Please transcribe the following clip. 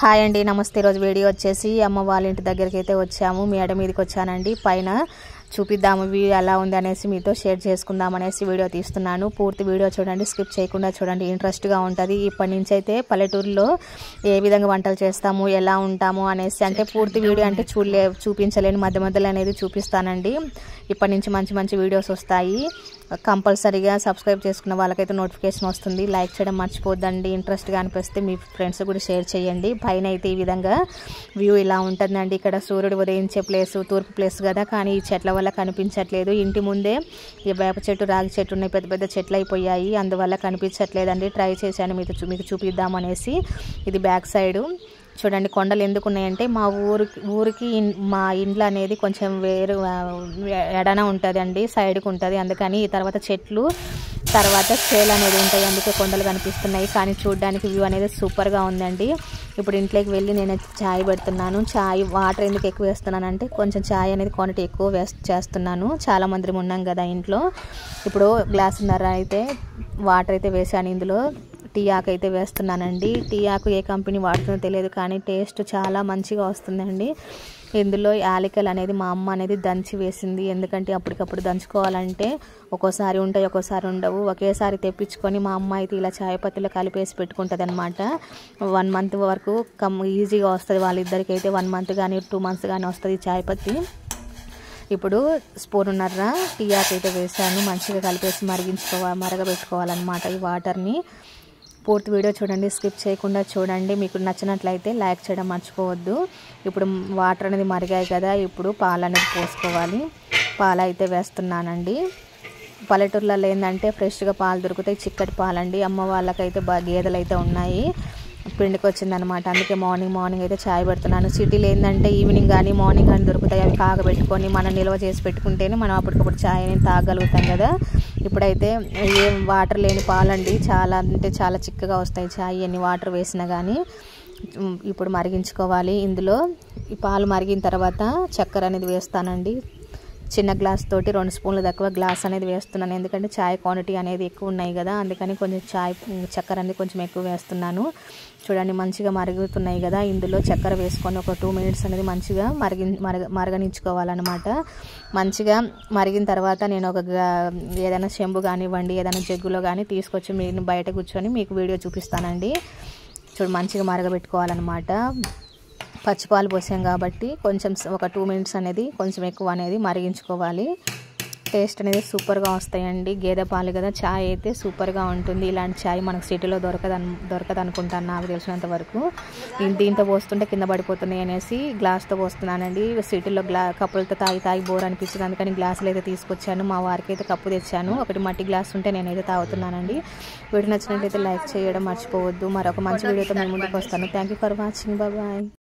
hi అండి నమస్తే ఈరోజు వీడియో వచ్చేసి అమ్మ వాళ్ళ ఇంటి దగ్గరికి అయితే వచ్చాము మేడ మీదకి వచ్చానండి పైన చూపిద్దాము వ్యూ ఎలా ఉంది అనేసి మీతో షేర్ చేసుకుందాం అనేసి వీడియో తీస్తున్నాను పూర్తి వీడియో చూడండి స్కిప్ చేయకుండా చూడండి ఇంట్రెస్ట్గా ఉంటుంది ఇప్పటి నుంచి అయితే పల్లెటూరులో ఏ విధంగా వంటలు చేస్తాము ఎలా ఉంటాము అనేసి అంటే పూర్తి వీడియో అంటే చూడలే చూపించలేని మధ్య మధ్యలో అనేది చూపిస్తానండి ఇప్పటి నుంచి మంచి మంచి వీడియోస్ వస్తాయి కంపల్సరీగా సబ్స్క్రైబ్ చేసుకున్న వాళ్ళకైతే నోటిఫికేషన్ వస్తుంది లైక్ చేయడం మర్చిపోద్దండి ఇంట్రెస్ట్గా అనిపిస్తే మీ ఫ్రెండ్స్ కూడా షేర్ చేయండి పైన అయితే ఈ విధంగా వ్యూ ఇలా ఉంటుందండి ఇక్కడ సూర్యుడు ఉదయించే ప్లేస్ తూర్పు ప్లేస్ కదా కానీ ఈ చెట్ల వల్ల కనిపించట్లేదు ఇంటి ముందే ఈ వేప చెట్టు రాగి చెట్టు ఉన్నాయి పెద్ద పెద్ద చెట్లు అయిపోయాయి అందువల్ల కనిపించట్లేదండి ట్రై చేశాను మీకు చూ- మీకు చూపిద్దాం అనేసి ఇది బ్యాక్ సైడు చూడండి కొండలు ఎందుకు ఉన్నాయంటే మా ఊరికి ఊరికి ఇన్- మా ఇండ్లు అనేది కొంచెం వేరు ఆ, ఎడన ఉంటుంది అండి సైడ్కి ఉంటుంది అందుకని ఈ తర్వాత చెట్లు తర్వాత చేలు అనేది ఉంటాయి అందుకే కొండలు కనిపిస్తున్నాయి కానీ చూడడానికి వ్యూ అనేది సూపర్గా ఉందండి ఇప్పుడు ఇంట్లోకి వెళ్ళి నేను చాయ్ పెడుతున్నాను చాయ్ వాటర్ ఎందుకు ఎక్కువ వేస్తున్నానంటే కొంచెం చాయ్ అనేది క్వాంటిటీ ఎక్కువ వేస్ చేస్తున్నాను చాలా మంది ఉన్నాం కదా ఇంట్లో ఇప్పుడు గ్లాసున్నర అయితే వాటర్ అయితే వేసాను ఇందులో టీ ఆకు అయితే వేస్తున్నానండి టీ ఆకు ఏ కంపెనీ వాడుతుందో తెలియదు కానీ టేస్ట్ చాలా మంచిగా వస్తుందండి ఇందులో యాలకలు అనేది మా అమ్మ అనేది దంచి వేసింది ఎందుకంటే అప్పటికప్పుడు దంచుకోవాలంటే ఒక్కోసారి ఉంటాయి ఒక్కోసారి ఉండవు ఒకేసారి తెప్పించుకొని మా అమ్మ అయితే ఇలా చాయ్ పత్తిలో కలిపేసి పెట్టుకుంటుంది అనమాట వన్ మంత్ వరకు కమ్ ఈజీగా వస్తుంది వాళ్ళిద్దరికి అయితే వన్ మంత్ కానీ టూ మంత్స్ కానీ వస్తుంది ఈ చాయ్ పత్తి ఇప్పుడు స్పూన్ ఉన్నర టీ ఆకు అయితే వేసాను మంచిగా కలిపేసి మరిగించుకోవాలి మరగబెట్టుకోవాలన్నమాట ఈ వాటర్ని పూర్తి వీడియో చూడండి స్కిప్ చేయకుండా చూడండి మీకు నచ్చినట్లయితే లైక్ చేయడం మర్చిపోవద్దు ఇప్పుడు వాటర్ అనేది మరిగాయి కదా ఇప్పుడు పాలు అనేది పోసుకోవాలి పాలు అయితే వేస్తున్నానండి పల్లెటూర్లలో ఏంటంటే ఫ్రెష్గా పాలు దొరుకుతాయి చిక్కటి పాలండి అమ్మ వాళ్ళకైతే బాగా గేదెలు అయితే ఉన్నాయి పిండికి వచ్చిందనమాట అందుకే మార్నింగ్ మార్నింగ్ అయితే చాయ్ పెడుతున్నాను సిటీలో ఏంటంటే ఈవినింగ్ కానీ మార్నింగ్ కానీ దొరుకుతాయి అవి కాగబెట్టుకొని మనం నిల్వ చేసి పెట్టుకుంటేనే మనం అప్పటికప్పుడు చాయ్ అనేది తాగలుగుతాం కదా ఇప్పుడైతే ఏం వాటర్ లేని పాలండి చాలా అంటే చాలా చిక్కగా వస్తాయి చాయ్ ఎన్ని వాటర్ వేసినా కానీ ఉమ్, ఇప్పుడు మరిగించుకోవాలి ఇందులో ఈ పాలు మరిగిన తర్వాత చక్కెర అనేది వేస్తానండి చిన్న గ్లాస్ తోటి రెండు స్పూన్లు తక్కువ గ్లాస్ అనేది వేస్తున్నాను ఎందుకంటే చాయ్ క్వాంటిటీ అనేది ఎక్కువ ఉన్నాయి కదా అందుకని కొంచెం చాయ్ చక్కెర అనేది కొంచెం ఎక్కువ వేస్తున్నాను చూడండి మంచిగా మరుగుతున్నాయి కదా ఇందులో చక్కెర వేసుకొని ఒక టూ మినిట్స్ అనేది మంచిగా మరిగి మరగ మరగనించుకోవాలన్నమాట మంచిగా మరిగిన తర్వాత నేను ఒక గా- ఏదైనా చెంబు కానివ్వండి ఏదైనా జగ్గులో కానీ తీసుకొచ్చి మీరు బయట కూర్చొని మీకు వీడియో చూపిస్తానండి చూడు మంచిగా మరగబెట్టుకోవాలన్నమాట పచ్చిపాలు పోసాం కాబట్టి కొంచెం స- ఒక టూ మినిట్స్ అనేది కొంచెం ఎక్కువ అనేది మరిగించుకోవాలి టేస్ట్ అనేది సూపర్గా వస్తాయండి గేదె పాలు కదా చాయ్ అయితే సూపర్గా ఉంటుంది ఇలాంటి చాయ్ మనకు సిటీలో దొరకదు దొరకదు అనుకుంటాను నాకు తెలిసినంత వరకు దీం- దీంతో పోస్తుంటే కింద పడిపోతున్నాయి అనేసి గ్లాస్తో పోస్తున్నానండి సిటీలో గ్లా కప్పులతో తాగి తాగి బోర్ అనిపించింది అందుకని గ్లాసులు అయితే తీసుకొచ్చాను మా వారికి అయితే కప్పు తెచ్చాను ఒకటి మట్టి గ్లాస్ ఉంటే నేనైతే తాగుతున్నానండి వీడియో నచ్చినట్లయితే లైక్ చేయడం మర్చిపోవద్దు మరొక మంచి వీడియోతో మేము ముందుకు వస్తాను thank you for watching bye